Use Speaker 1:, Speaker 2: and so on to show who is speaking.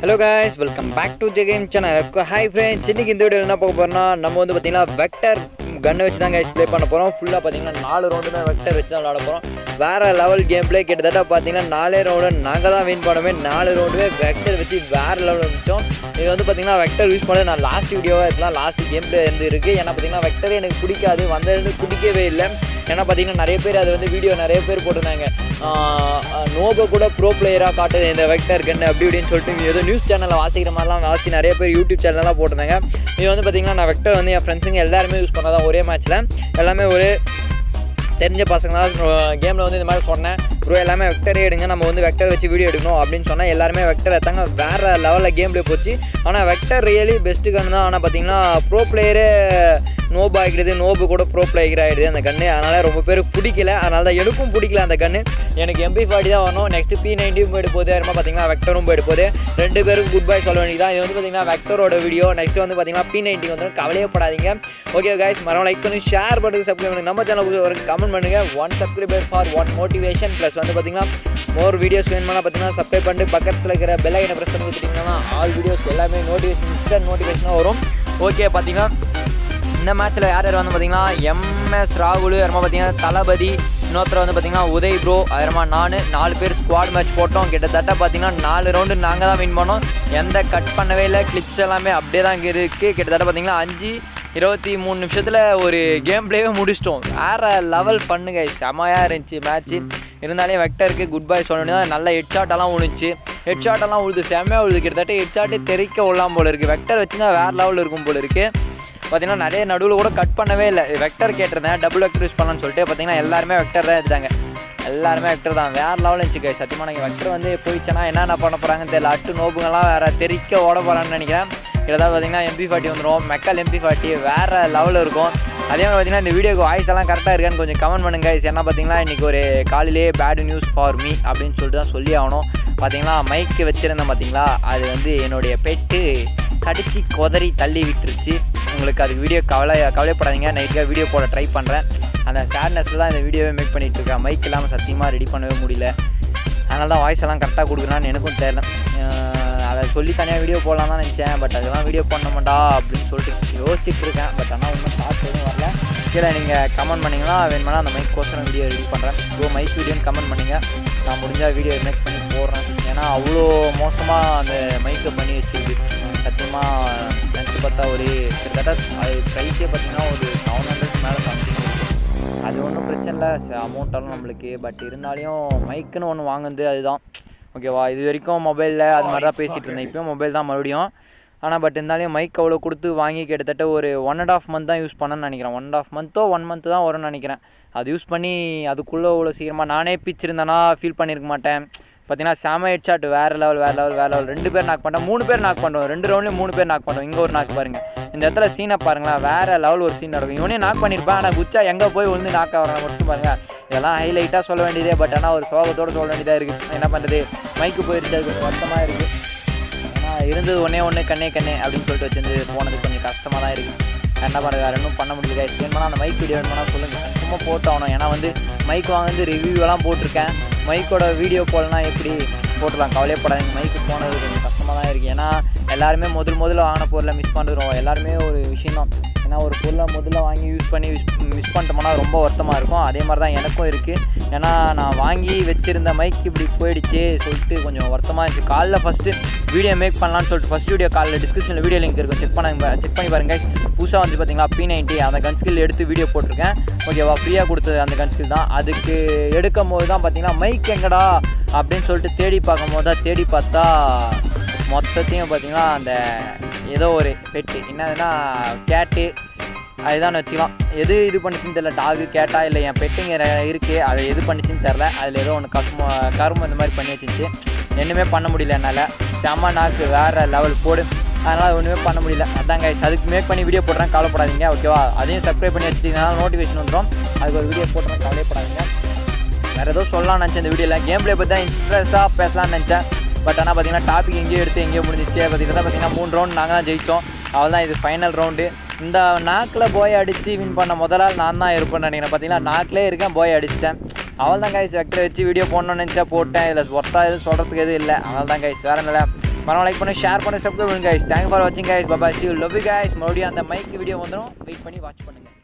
Speaker 1: hello guys welcome back to ஜெகேம் channel hi friends இன்னைக்கு இந்த வீடியோ என்ன பார்க்க போறோம்னா நம்ம வந்து பார்த்தீங்கன்னா வெக்டர் கன்னை வச்சு தான் கைஸ் ப்ளே பண்ண போகிறோம் ஃபுல்லாக பார்த்தீங்கன்னா நாலு ரவுண்டுமே வெக்டர் வச்சு தான் விளாட போகிறோம் வேறு லெவல் கேம் ப்ளே கிட்டத்தட்ட பார்த்தீங்கன்னா நாலே ரவுண்டு நாங்கள் தான் வின் பண்ணோமே நாலு ரவுண்டுமே வெக்டர் வச்சு வேறு லெவல் இருந்துச்சோம் இது வந்து பார்த்தீங்கன்னா வெக்டர் யூஸ் பண்ணது நான் லாஸ்ட் வீடியோவாக இருக்கலாம் லாஸ்ட் கேம் ப்ளே இருந்து இருக்குது ஏன்னா பார்த்தீங்கன்னா வெக்டரே எனக்கு பிடிக்காது வந்ததுலேருந்து பிடிக்கவே இல்லை ஏன்னா பார்த்தீங்கன்னா நிறைய பேர் அது வந்து வீடியோ நிறைய பேர் போட்டிருந்தாங்க நோபோ கூட ப்ரோ பிளேயராக காட்டுது இந்த வெக்டர் கன் அப்படி இப்படின்னு சொல்லிட்டு ஏதோ நியூஸ் சேனலில் வாசிக்கிற மாதிரிலாம் வாசி நிறைய பேர் யூடியூப் சேனல்லாம் போட்டிருந்தாங்க இது வந்து பார்த்தீங்கன்னா நான் வெக்டர் வந்து என் ஃப்ரெண்ட்ஸுங்க எல்லாருமே யூஸ் பண்ணதான் ஒரே மேட்ச்சில் எல்லாமே ஒரே தெரிஞ்ச பசங்க தான் கேமில் வந்து இந்த மாதிரி சொன்னேன் ப்ரோ எல்லாமே வெக்டரே எடுங்க நம்ம வந்து வெக்டர் வச்சு வீடியோ எடுக்கணும் அப்படின்னு சொன்னால் எல்லாருமே வெக்டர் எடுத்தாங்க வேறு லெவலில் கேம் ப்ளே போச்சு ஆனால் வெக்டர் ரியலி பெஸ்ட்டு கன் தான் ஆனால் பார்த்தீங்கன்னா ப்ரோ பிளேயரே நோபு ஆகிடுது நோபு கூட ப்ரோ பிளேயர் ஆகிடுது அந்த கன்று அதனால் ரொம்ப பேருக்கு பிடிக்கல அதனால தான் எனக்கும் பிடிக்கல அந்த கன்று எனக்கு எம்பி ஃபார்ட்டி தான் வரணும் நெக்ஸ்ட் பி நைன்ட்டியும் போயிட்டு போகுது அப்புறமா பார்த்தீங்கன்னா வெக்டரும் போயிட்டு போகுது ரெண்டு பேரும் குட் பை சொல்ல வேண்டியது தான் இது வந்து பார்த்தீங்கன்னா வெக்டரோட வீடியோ நெக்ஸ்ட் வந்து பார்த்தீங்கன்னா பி நைன்ட்டி வந்து கவலையப்படாதீங்க ஓகே கைஸ் மரம் லைக் பண்ணி ஷேர் பண்ணுங்க சப்ஸ்கிரைப் பண்ணுங்க நம்ம சேனல் ஒரு கமெண்ட் பண்ணுங்க one subscriber for one motivation plus வந்து பார்த்தீங்கன்னா மோர் வீடியோஸ் வேணுமானா பார்த்தீங்கன்னா சப்ஸ்கிரைப் பண்ணிட்டு பக்கத்தில் இருக்கிற பெல் ஐக்கனை ப்ரெஸ் பண்ணி கொடுத்துட்டிங்கன்னா ஆல் வீடியோஸ் எல்லாமே நோட்டிஃபிகேஷன் இன்ஸ்டன்ட் நோட்டிஃபிகேஷனாக வரும் ஓகே பார்த்தீங்கன்னா இந்த மேட்ச்சில் யார் யார் வந்து பார்த்தீங்கன்னா எம்எஸ் ராகுல் அப்புறமா பார்த்தீங்கன்னா தளபதி இன்னொருத்தர் வந்து பார்த்தீங்கன்னா உதய் ப்ரோ அப்புறமா நான் நாலு பேர் ஸ்குவாட் மேட்ச் போட்டோம் கிட்டத்தட்ட பார்த்தீங்கன்னா நாலு ரவுண்டு நாங்கள் தான் வின் பண்ணோம் எந்த கட் பண்ணவே இல்லை கிளிப்ஸ் எல்லாமே அப்படியே தான் இங்கே இருக்குது கிட்டத்தட்ட பார்த்தீங்கன்னா அஞ்சு இருபத்தி மூணு நிமிஷத்தில் ஒரு கேம் பிளேவே முடிச்சிட்டோம் வேறு லெவல் பண்ணுங்க செமையாக இருந்துச்சு மேட்ச்சு இருந்தாலே வெக்டருக்கு குட் பை சொன்னோன்னே தான் நல்ல ஹெட் ஷாட்டெல்லாம் விழுந்துச்சு ஹெட் ஷாட்டெல்லாம் உழுது செம்மையாக உழுது கிட்டத்தட்ட ஹெட் ஷாட்டே தெறிக்க விடலாம் போல இருக்குது வெக்டர் வச்சு தான் வேறு லெவலில் இருக்கும் போல இருக்குது பார்த்தீங்கன்னா நிறைய நடுவில் கூட கட் பண்ணவே இல்லை வெக்டர் கேட்டிருந்தேன் டபுள் வெக்டர் யூஸ் பண்ணலான்னு சொல்லிட்டு பார்த்தீங்கன்னா எல்லாருமே வெக்டர் தான் எடுத்தாங்க எல்லாருமே வெக்டர் தான் வேறு லெவலில் இருந்துச்சு சத்தியமாக நீங்கள் வெக்டர் வந்து போயிடுச்சுன்னா என்னென்ன பண்ண போகிறாங்கன்னு தெரியல அட்டு நோப்புங்கெல்லாம் வேறு தெறிக்க ஓட போகிறான்னு நினைக்கிறேன் கிட்டத்தட்ட பார்த்தீங்கன்னா எம்பி ஃபார்ட்டி வந்துடும் மெக்கல் எம்பி ஃபார்ட்டி வேறு லெவலில் இருக்கும் அதே மாதிரி பார்த்தீங்கன்னா இந்த வீடியோக்கு வாய்ஸ் எல்லாம் கரெக்டாக இருக்கான்னு கொஞ்சம் கமெண்ட் பண்ணுங்க என்ன பார்த்தீங்கன்னா இன்றைக்கி ஒரு காலையிலேயே பேட் நியூஸ் ஃபார் மீ அப்படின்னு சொல்லிட்டு தான் சொல்லி ஆகணும் பார்த்தீங்களா மைக்கு வச்சுருந்தேன் பார்த்தீங்களா அது வந்து என்னுடைய பெட்டு கடிச்சு கொதறி தள்ளி விட்டுருச்சு உங்களுக்கு அதுக்கு வீடியோ கவலை கவலைப்படாதீங்க நைட்டுக்காக வீடியோ போட ட்ரை பண்ணுறேன் அந்த சேட்னஸில் தான் இந்த வீடியோவே மேக் பண்ணிகிட்டு இருக்கேன் மைக் இல்லாமல் சத்தியமாக ரெடி பண்ணவே முடியல அதனால தான் வாய்ஸ் எல்லாம் கரெக்டாக கொடுக்குறான்னு எனக்கும் தெரியல அதை சொல்லி தனியாக வீடியோ போடலாம் தான் நினச்சேன் பட் அதெல்லாம் வீடியோ பண்ண மாட்டா அப்படின்னு சொல்லிட்டு யோசிச்சுட்டு இருக்கேன் பட் ஆனால் ஒன்றும் பார்த்து எதுவும் வரல கீழே நீங்கள் கமெண்ட் பண்ணிங்கன்னா வேணுமானா அந்த மைக் கோசரம் வீடியோ ரெடி பண்ணுறேன் ப்ரோ மைக் வீடியோன்னு கமெண்ட் பண்ணுங்க நான் முடிஞ்சால் வீடியோ மேக் பண்ணி போடுறேன் ஏன்னா அவ்வளோ மோசமாக அந்த மைக்கை பண்ணி வச்சிருக்கு சத்தியமாக நினச்சி பார்த்தா ஒரு கிட்டத்தட்ட அது ப்ரைஸே பார்த்தீங்கன்னா ஒரு செவன் ஹண்ட்ரட் மேலே சம்திங் அது ஒன்றும் பிரச்சனை இல்லை அமௌண்ட்டாலும் நம்மளுக்கு பட் இருந்தாலையும் மைக்குன்னு ஒன்று வாங்குது அதுதான் ஓகேவா இது வரைக்கும் மொபைலில் அது மாதிரி தான் பேசிகிட்டு இருந்தேன் இப்போயும் மொபைல் தான் மறுபடியும் ஆனால் பட் இருந்தாலும் மைக் அவ்வளோ கொடுத்து வாங்கி கிட்டத்தட்ட ஒரு ஒன் அண்ட் ஆஃப் மந்த் தான் யூஸ் பண்ணேன்னு நினைக்கிறேன் ஒன் அண்ட் ஆஃப் மந்த்தோ ஒன் மந்த் தான் வரும்னு நினைக்கிறேன் அது யூஸ் பண்ணி அதுக்குள்ளே அவ்வளோ சீக்கிரமாக நானே பிச்சிருந்தேன்னா ஃபீல் பண்ணியிருக்க மாட்டேன் பார்த்தீங்கன்னா செம ஹெட் ஷாட் வேறு லெவல் வேறு லெவல் வேறு லெவல் ரெண்டு பேர் நாக் பண்ணிட்டோம் மூணு பேர் நாக் பண்ணுறோம் ரெண்டு ரவுண்ட்லேயும் மூணு பேர் நாக் பண்ணுறோம் இங்கே ஒரு நாக் பாருங்கள் இந்த இடத்துல சீனை பாருங்களேன் வேறு லெவல் ஒரு சீன் நடக்கும் இவனே நாக் பண்ணியிருப்பான் ஆனால் குச்சா எங்கே போய் விழுந்து நாக் ஆகிறான் மட்டும் பாருங்கள் இதெல்லாம் ஹைலைட்டாக சொல்ல வேண்டியதே பட் ஆனால் ஒரு சோகத்தோடு சொல்ல வேண்டியதாக இருக்குது என்ன பண்ணுறது மைக்கு போயிருச்சு அது கொஞ்சம் வருத்தமாக இருக்குது ஏன்னா இருந்தது ஒன்றே ஒன்று கண்ணே கண்ணே அப்படின்னு சொல்லிட்டு வச்சிருந்து போனது கொஞ்சம் கஷ்டமாக தான் இருக்குது என்ன பண்ணுறது வேறு இன்னும் பண்ண முடியல கைஸ் வேணுமானா அந்த மைக் வீடியோ வேணுமானா சொல்லுங்கள் சும்மா போட்டாகணும் ஏன்னா வந்து மைக் வாங்கி ரிவ்யூவெல்லாம் போட்டிருக்கேன் மைக்கோட வீடியோ போடலாம் எப்படி போட்டுடலாம் கவலையப்படாதீங்க மைக்கு போனது கொஞ்சம் கஷ்டமாக தான் இருக்குது ஏன்னா எல்லாருமே முதல் முதல்ல வாங்கின பொருளை மிஸ் பண்ணுறோம் எல்லாருமே ஒரு விஷயம் தான் ஏன்னா ஒரு பொருளை முதல்ல வாங்கி யூஸ் பண்ணி யூஸ் மிஸ் பண்ணிட்டோம்னா ரொம்ப வருத்தமாக இருக்கும் அதே மாதிரி தான் எனக்கும் இருக்குது ஏன்னா நான் வாங்கி வச்சுருந்த மைக் இப்படி போயிடுச்சு சொல்லிட்டு கொஞ்சம் வருத்தமாக இருந்துச்சு காலைல ஃபஸ்ட்டு வீடியோ மேக் பண்ணலான்னு சொல்லிட்டு ஃபஸ்ட் வீடியோ காலையில் டிஸ்கிரிப்ஷனில் வீடியோ லிங்க் இருக்கும் செக் பண்ண செக் பண்ணி பாருங்க புதுசாக வந்து பார்த்தீங்களா பி நைன்ட்டி அந்த கன் ஸ்கில் எடுத்து வீடியோ போட்டிருக்கேன் ஓகேவா ஃப்ரீயாக கொடுத்தது அந்த கன் ஸ்கில் தான் அதுக்கு எடுக்கும் போது தான் பார்த்தீங்கன்னா மைக் எங்கடா அப்படின்னு சொல்லிட்டு தேடி பார்க்கும் போது தான் தேடி பார்த்தா மொத்தத்தையும் பார்த்தீங்கன்னா அந்த ஏதோ ஒரு பெட்டு என்னதுன்னா கேட்டு அதுதான் வச்சுக்கலாம் எது இது பண்ணிச்சுன்னு தெரில டாகு கேட்டா இல்லை என் பெட்டுங்க இருக்குது அது எது பண்ணிச்சுன்னு தெரில அதில் ஏதோ ஒன்று கசும கரும்பு இந்த மாதிரி பண்ணி வச்சிருச்சு ஒன்றுமே பண்ண முடியல என்னால் செம்ம நாக்கு வேறு லெவல் போடு அதனால் ஒன்றுமே பண்ண முடியல அதான் கைஸ் அதுக்கு மேக் பண்ணி வீடியோ போடுறேன் கவலைப்படாதீங்க ஓகேவா அதையும் சப்ஸ்கிரைப் பண்ணி வச்சுட்டிங்கன்னா நோட்டிஃபிகேஷன் வந்துடும் அதுக்கு ஒரு வீடியோ போட்டுறேன் கவலைப்படாதீங்க வேறு ஏதோ சொல்லலாம்னு நினச்சேன் இந்த வீடியோவில் கேம் பிளே பற்றி தான் இன்ட்ரெஸ்ட்டாக பேசலாம்னு நினச்சேன் பட் ஆனால் பார்த்தீங்கன்னா டாபிக் எங்கேயோ எடுத்து எங்கேயோ முடிஞ்சிச்சு பார்த்தீங்கன்னா பார்த்தீங்கன்னா மூணு ரவுண்ட் நாங்கள் தான் ஜெயித்தோம் அவள் தான் இது ஃபைனல் ரவுண்டு இந்த நாக்கில் போய் அடித்து வின் பண்ண முதலால் நான் தான் இருப்பேன்னு நினைக்கிறேன் பார்த்தீங்கன்னா நாக்கிலே இருக்கேன் போய் அடிச்சிட்டேன் அவள் தான் கைஸ் வெக்டர் வச்சு வீடியோ போடணும்னு நினச்சா போட்டேன் இதில் ஒர்த்தாக எதுவும் சொல்கிறதுக்கு எதுவும் இல்லை அவள் தான் கைஸ் வேறு இல்லை மரம் லைக் பண்ணி ஷேர் பண்ணி சப்ஸ்கிரைப் பண்ணுங்க கைஸ் தேங்க் ஃபார் வாட்சிங் கைஸ் பாபா சி லவ் யூ கைஸ் மறுபடியும் அந்த மைக் வீடியோ வந்துடும் வெயிட் பண்ணி வாட்ச் பண்ணுங்கள்